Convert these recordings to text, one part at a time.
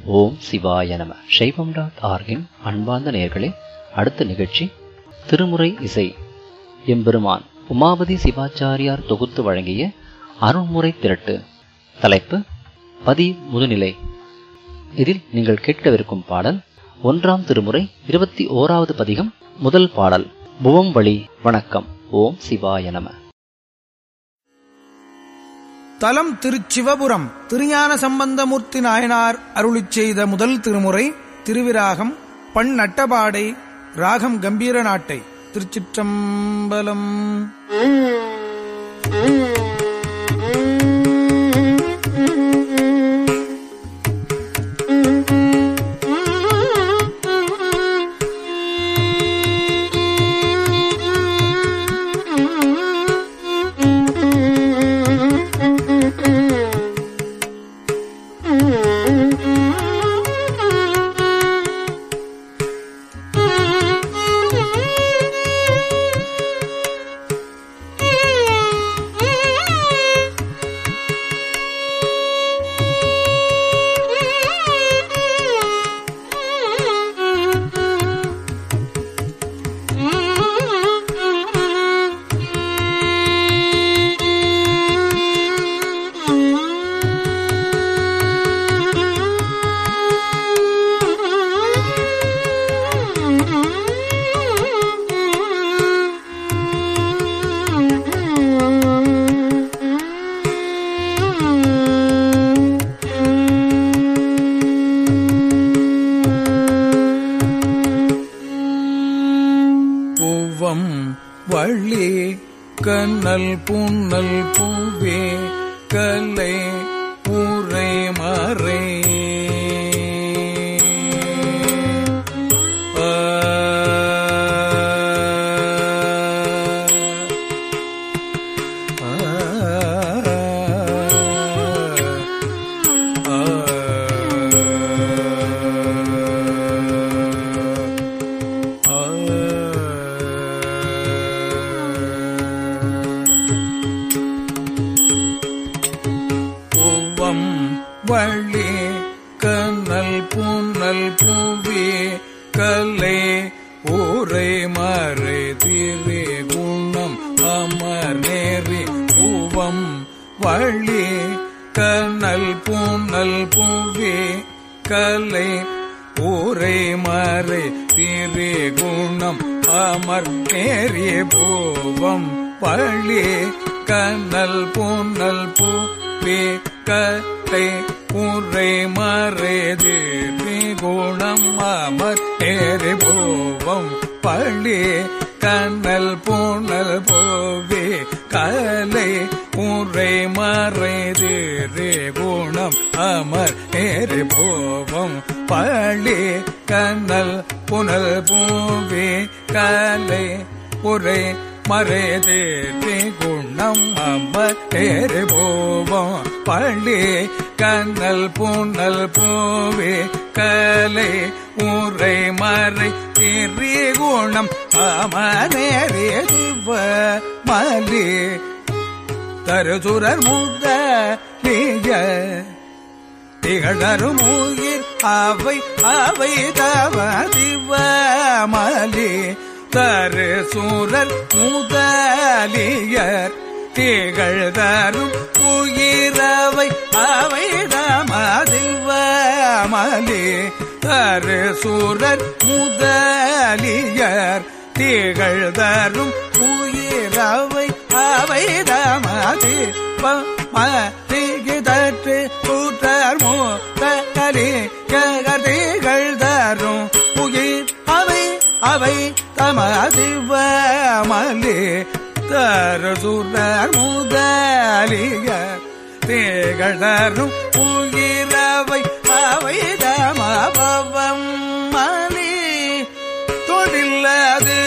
ஓம் சிவாய நம சைவம் டாட் ஆர்கின் அன்பார்ந்த நேயர்களே அடுத்த நிகழ்ச்சி திருமுறை இசை எம்பெருமான் உமாபதி சிவாச்சாரியார் தொகுத்து வழங்கிய அருண்முறை திரட்டு தலைப்பு பதி முதுநிலை இதில் நீங்கள் கேட்கவிருக்கும் பாடல் ஒன்றாம் திருமுறை இருபத்தி ஓராவது பதிகம் முதல் பாடல் புவம் வழி வணக்கம் ஓம் சிவாய நம தலம் திருச்சிவபுரம் திருஞான சம்பந்தமூர்த்தி நாயனார் அருளிச் செய்த முதல் திருமுறை திருவிராகம் பண் நட்டபாடை ராகம் கம்பீர நாட்டை திருச்சிற்றம்பலம் பூவம் வள்ளி கண்ணல் புன்னல் பூவே கலை ஊரை மறை ஆ. ஆ. பூவம் வள்ளி கண்ணல் புன்னல் பூவே கலை ஊரை மறை திரு குணம் அமர் நேரி பூவம் வள்ளி கண்ணல் புன்னல் பூவே கலை ஊரை மறை திரு குணம் அமர் நேரிய பூவம் வள்ளி கண்ணல் புன்னல் பூவே கலை ஊரை மறைது குணம் அமர் நேரி பூவம் பள்ளி கண்ணல் பூனல் போவே கலை ஊரை மறைது குணம் அமர் நேரி பூவம் பள்ளி கண்ணல் புனல் பூவே கலை உரை மறைது குணம் அமரேறு போவோம் பள்ளி கண்ணல் பூனல் பூவே கலை ஊரை மறை திரி குணம் அமரேறு மலி தருசுரர் முத திகழரும் உயிர் அவை அவை தவ திவமலி தரு சூரர் முதலியர் திகழ் தரும் உயிரவை அவை தமதிவமலி தரு சூரர் முதலியர் திகழ் தரும் உயிரவை அவை தமதி தற்று கூட்டர் மூத்தலி கதிகள் தரும் உயிர் அவை அவை தமதிவமலி தருசுரர் முதலிய திகழரும் உயிரவை அவை தமபவம் மலி தொழில்லது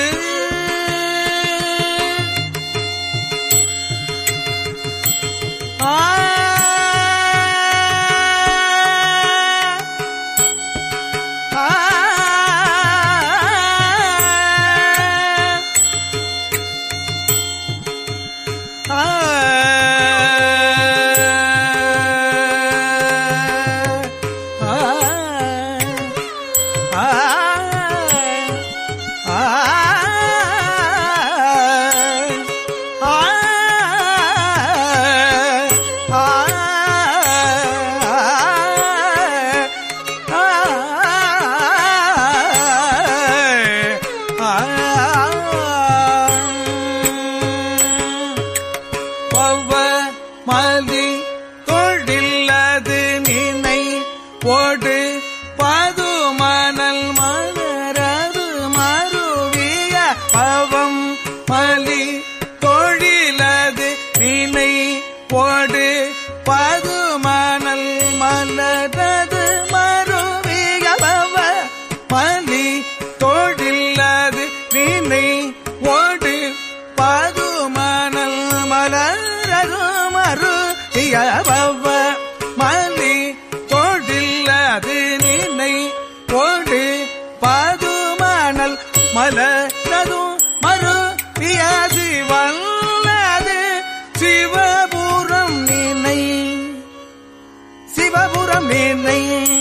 ஆ ஓடு பதுமணல் மலரது மருவிய பவம் மலி தொழிலது நினை ஓடு பதுமணல் மலரது மருவிய பவ மலி தொழிலது நினை ஓடு பதுமணல் மலரது மருவிய பவ மலி தொழிலது நினை ஓடு பதுமணல் மலரது மறு பியாசி வல்லது சிவபுரம் நினை சிவபுரம் நினை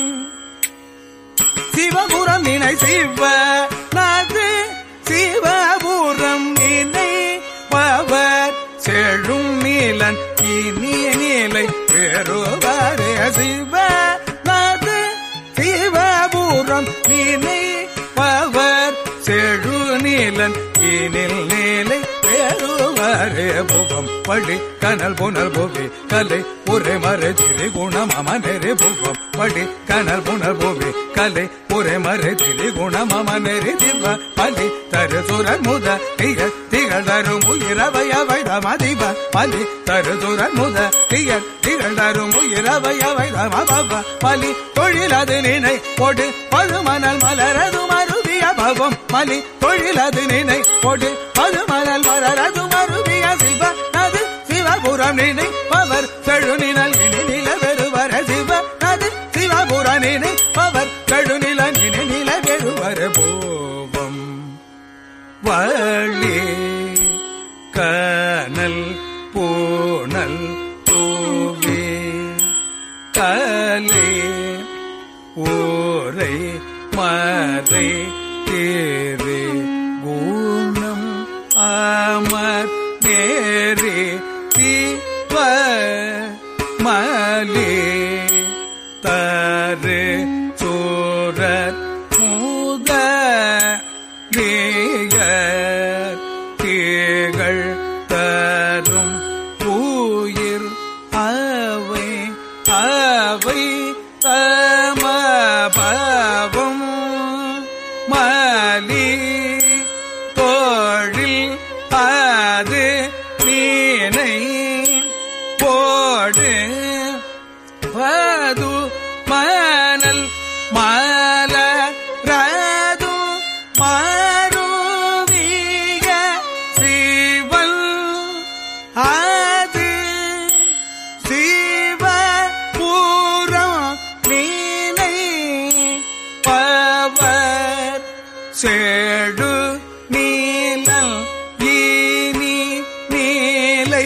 சிவபுரம் நினை சிவ நாது சிவபுரம் நினை பவர் செழும் நீலன் இனிய நீலை பெறுவாரே சிவ நாது சிவபுரம் நினை பவர் செழு நீலன் இனில் நீலை பெறுவாரே புகம் படி கனல் புனல் புவி கலை ஒரே மறை திரி குணம் அமனெறி புகம் படி கனல் புனல் புவி கலை ஒரே மறை திரி குணம் அமனெறி திவ பலி தரு சுரன் முத திக திகழரும் உயிரவையவை தமதிவ பலி தரு சுரன் முத திக திகழரும் உயிரவையவை தமபவ பலி தொழிலது நினை பொடு பழுமணல் மலரது மருவிய பவம் மலி தொழிலது நினை பொடு பழுமணல் மலரது மருவிய சிவ நது சிவபுரம் நினை பவர் செழுநிழல் இனி நில பெறுவர சிவ நது சிவபுர நினை பவர் செழுநில நினை நில பெறுவர போவம் வழி கனல் பூனல் பூவே கலே ஊரை மறை தேரே குணம் அமர் நேரே தீவ மலே தரு சூரர் மூத நேயர் தீகள் தரும் உயிர் அவை அவை தமபவம் மலி தோழில் அது மீனை போடு வது மணல் மல ரது மருவிய சிவல் அது சிவபுரம் மீனை பவர் செடு நீலல் இனி நீலை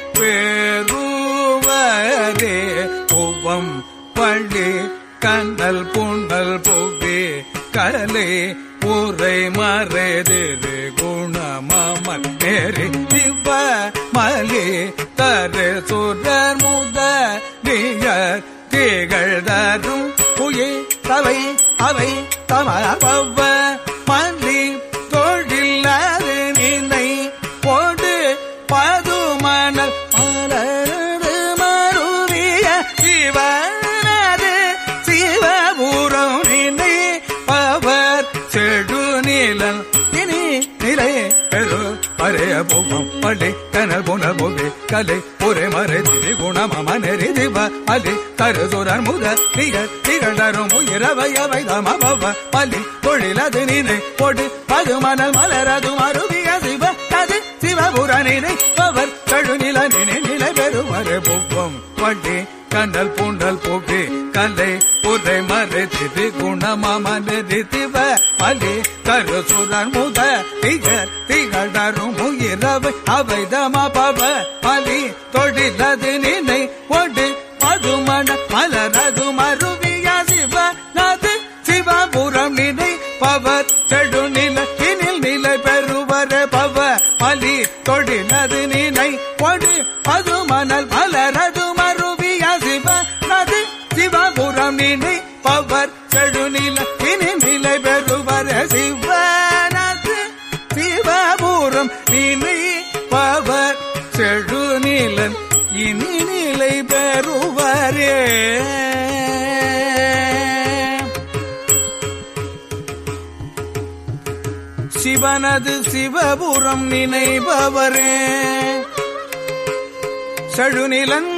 பெறுவதே புவம் பள்ளி கண்ணல் புண்டல் புவி கலை உரை மறைதிரு குணமமன் நேரி சிவ மலி தரு சுரர் முத நியர் திகழ் தரும் புயே தவை அவை தமபவ மல்லி தொழிலாது நினை போடு பதுமணல் மலரது மருவிய சிவனது சிவபுரம் நினை பவர் செடு நீலன் இனி நிலை பெரு பரைய போகும் பள்ளி கனல் புனல் புவி கலை ஒரே மறை திரி குணம நெறி திவ அலி தரு சுரர் முத திக திகழரும் உயிரவையவை தமபவ பலி தொழிலது நினை பொடு பதுமணல் மலரது மருவிய சிவ அது சிவபுர நினை பவர் கழுநில நினை நிலை பெறுவரு புவம் பள்ளி கண்டல் பூண்டல் புவி கலை உரை மறை திரு குணமமனதி திவ அலி தரு சுரர் முத திக திகழரும் உயிரவை அவை தம பவ அலி தொழிலது நினை ஒடு மதுமண மலரது மருவிய சிவ நது சிவபுரம் நினை பவர் செடு நில இனில் நிலை பெறுவர பவ அலி தொழிலது நினை ஒடு மதுமணல் மலரது மருவிய சிவ நது சிவபுரம் நினை பவர் செடுநில இனி நிலை பெறுவர சிவனது சிவபுரம் நினை பவர் செடுநிலன் இனி நிலை பெறுவரே சிவனது சிவபுரம் நினைபவரே செழுநிலன்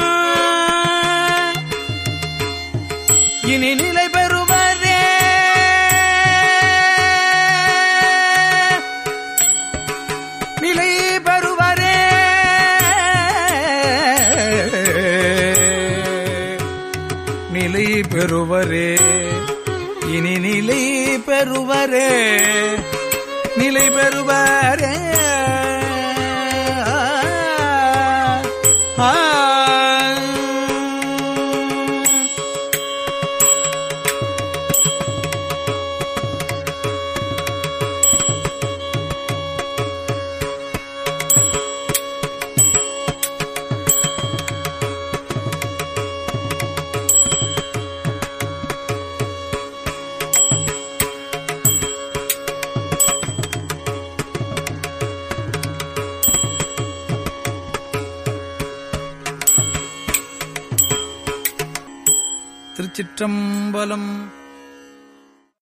இனி நிலை பெறுவரே நிலை பெறுவரே நிலை பெறுவரே இனி நிலை பெறுவரே நிலை பெறுவரே ஆ, ஆ. திருச்சிற்றம்பலம்